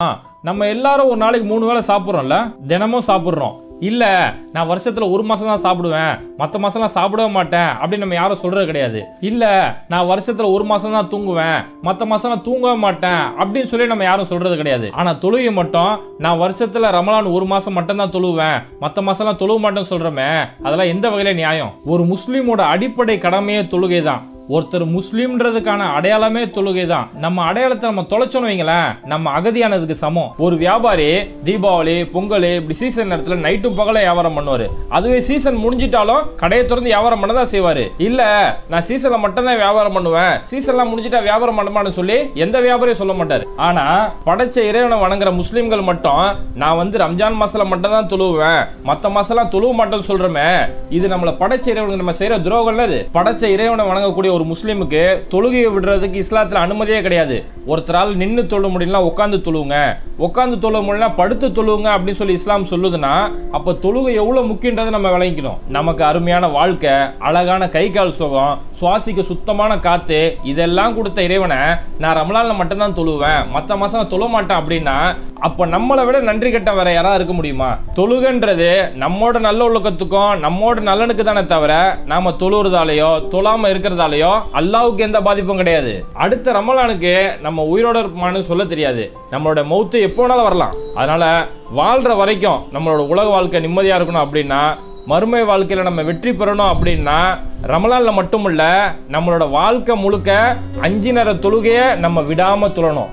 ஆ, நம்ம எல்லாரும் ஒரு நாளைக்கு மூணு வேளை சாப்பிட்றோம்ல தினமும் சாப்பிட்றோம் இல்ல நான் வருஷத்துல ஒரு மாசம் தான் சாப்பிடுவேன் மத்த மாசம்லாம் சாப்பிடவே மாட்டேன் அப்படின்னு நம்ம யாரும் சொல்றது கிடையாது இல்ல நான் வருஷத்துல ஒரு மாசம் தான் தூங்குவேன் மத்த மாசம்லாம் தூங்கவே மாட்டேன் அப்படின்னு சொல்லி நம்ம யாரும் சொல்றது கிடையாது ஆனா தொழுகை மட்டும் நான் வருஷத்துல ரமலான் ஒரு மாசம் மட்டும் தான் தொழுவேன் மத்த மாசம்லாம் தொழுவ மாட்டேன்னு சொல்றோமே அதெல்லாம் எந்த வகையில நியாயம் ஒரு முஸ்லீமோட அடிப்படை கடமையே தொழுகை தான் ஒருத்தர் முஸ்லீம்ன்றதுக்கான அடையாளமே தொழுகை தான் நம்ம அடையாளத்தை நம்ம தொலைச்சோன்னு வைங்களேன் நம்ம அகதியானதுக்கு சமம் ஒரு வியாபாரி தீபாவளி பொங்கல் இப்படி சீசன் நேரத்துல நைட்டும் பகல வியாபாரம் பண்ணுவாரு அதுவே சீசன் முடிஞ்சிட்டாலும் கடையை திறந்து வியாபாரம் பண்ண தான் செய்வாரு இல்ல நான் சீசன்ல மட்டும் தான் வியாபாரம் பண்ணுவேன் சீசன்லாம் முடிஞ்சிட்டா வியாபாரம் பண்ண சொல்லி எந்த வியாபாரியும் சொல்ல மாட்டாரு ஆனா படைச்ச இறைவனை வணங்குற முஸ்லீம்கள் மட்டும் நான் வந்து ரம்ஜான் மாசத்துல மட்டும் தான் தொழுவேன் மத்த மாசம்லாம் தொழுவ மாட்டேன்னு சொல்றோமே இது நம்மள படைச்ச இறைவனுக்கு நம்ம செய்யற துரோகம் இது படைச்ச இறைவனை வணங்கக்கூடிய ஒரு முஸ்லீமுக்கு தொழுகையை விடுறதுக்கு இஸ்லாத்துல அனுமதியே கிடையாது ஒருத்தரால் நின்னு தொழ முடியலாம் உட்காந்து தொழுவுங்க உட்காந்து தொழ முடியல படுத்து தொழுவுங்க அப்படின்னு சொல்லி இஸ்லாம் சொல்லுதுன்னா அப்ப தொழுகை எவ்வளவு முக்கியன்றதை நம்ம விளங்கிக்கணும் நமக்கு அருமையான வாழ்க்கை அழகான கை கால் சுகம் சுவாசிக்க சுத்தமான காத்து இதெல்லாம் கொடுத்த இறைவனை நான் ரமலான்ல மட்டும்தான் தொழுவேன் மத்த மாசம் நான் தொழ மாட்டேன் அப்படின்னா அப்ப நம்மளை விட நன்றி கெட்ட வேற யாரா இருக்க முடியுமா தொழுகன்றது நம்மோட நல்ல ஒழுக்கத்துக்கும் நம்மோட நல்லனுக்கு தானே தவிர நாம தொழுறதாலேயோ தொழாம இருக்கிறதாலேயோ அல்லாவுக்கு எந்த பாதிப்பும் கிடையாது அடுத்த ரமலானுக்கு நம்ம உயிரோட இருப்போமான்னு சொல்ல தெரியாது நம்மளோட மௌத்து எப்போ வேணாலும் வரலாம் அதனால வாழ்ற வரைக்கும் நம்மளோட உலக வாழ்க்கை நிம்மதியா இருக்கணும் அப்படின்னா மறுமை வாழ்க்கையில நம்ம வெற்றி பெறணும் அப்படின்னா ரமலான்ல மட்டும் இல்ல நம்மளோட வாழ்க்கை முழுக்க அஞ்சு நேர தொழுகையை நம்ம விடாம தொழணும்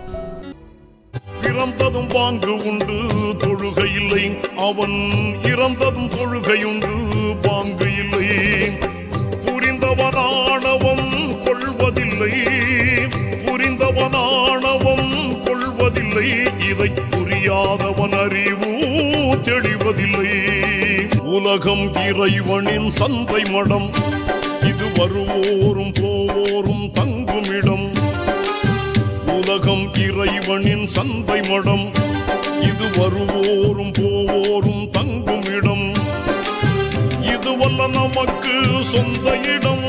பிறந்ததும் பாங்கு உண்டு தொழுகை இல்லை அவன் இறந்ததும் தொழுகையுண்டு பாங்கு இல்லை புரிந்தவனானவன் கொள்வதில்லை புரிந்தவனானவன் கொள்வதில்லை இதை புரியாதவன் அறிவு தெளிவதில்லை உலகம் இறைவனின் சந்தை மடம் இது வருவோரும் போவோரும் தங்குமிடம் உலகம் இறைவனின் சந்தை மடம் இது வருவோரும் போவோரும் தங்கும் இடம் இதுவல்ல நமக்கு சொந்த இடம்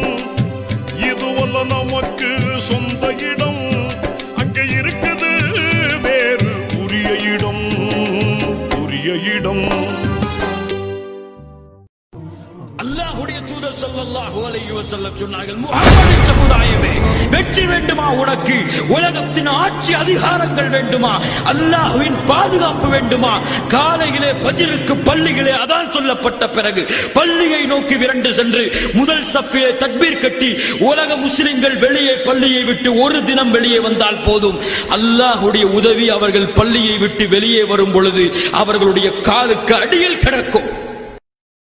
இதுவல்ல நமக்கு சொந்த இடம் அங்கே இருக்குது வேறு உரிய இடம் உரிய இடம் அல்லாஹ்வுடைய தூதர் ஸல்லல்லாஹு அலைஹி வஸல்லம் சொன்னார்கள் முஹம்மதின் சமுதாயமே வெற்றி வேண்டுமா உனக்கு உலகத்தின் ஆட்சி அதிகாரங்கள் வேண்டுமா அல்லாஹ்வின் பாதுகாப்பு வேண்டுமா காலையிலே ஃபஜ்ருக்கு பள்ளிகளே அதான் சொல்லப்பட்ட பிறகு பள்ளியை நோக்கி விரண்டு சென்று முதல் சஃபிலே தக்பீர் கட்டி உலக முஸ்லிம்கள் வெளியே பள்ளியை விட்டு ஒரு தினம் வெளியே வந்தால் போதும் அல்லாஹ்வுடைய உதவி அவர்கள் பள்ளியை விட்டு வெளியே வரும் பொழுது அவர்களுடைய காலுக்கு அடியில் கிடக்கும்